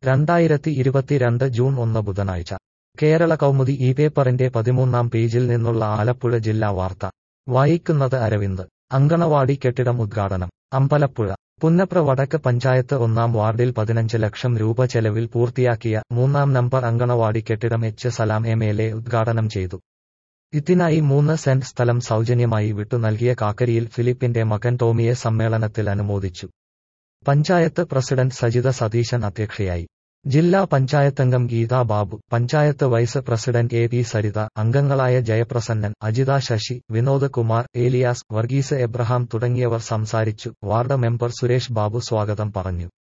രണ്ടായിരത്തി ഇരുപത്തിരണ്ട് ജൂൺ ഒന്ന് ബുധനാഴ്ച കേരള കൗമുദി ഈ പേപ്പറിന്റെ പതിമൂന്നാം പേജിൽ നിന്നുള്ള ആലപ്പുഴ ജില്ലാ വാർത്ത വായിക്കുന്നത് അരവിന്ദ് അങ്കണവാടി കെട്ടിടം ഉദ്ഘാടനം അമ്പലപ്പുഴ പുന്നപ്ര വടക്ക് പഞ്ചായത്ത് ഒന്നാം വാർഡിൽ പതിനഞ്ച് ലക്ഷം രൂപ ചെലവിൽ പൂർത്തിയാക്കിയ മൂന്നാം നമ്പർ അങ്കണവാടി കെട്ടിടം H Salam M L A ഉദ്ഘാടനം ചെയ്തു ഇതിനായി മൂന്ന് സെന്റ് സ്ഥലം സൗജന്യമായി വിട്ടു നൽകിയ കാക്കരിയിൽ ഫിലിപ്പിന്റെ മകൻ ടോമിയെ സമ്മേളനത്തിൽ അനുമോദിച്ചു പഞ്ചായത്ത് പ്രസിഡന്റ് സജിത സതീശൻ അധ്യക്ഷയായി ജില്ലാ പഞ്ചായത്തംഗം Geetha Babu panchayat vice president A P Saritha അംഗങ്ങളായ ജയപ്രസന്നൻ അജിത ശശി വിനോദ് കുമാർ ഏലിയാസ് വർഗീസ് എബ്രഹാം തുടങ്ങിയവർ സംസാരിച്ചു വാർഡ് മെമ്പർ സുരേഷ് ബാബു സ്വാഗതം പറഞ്ഞു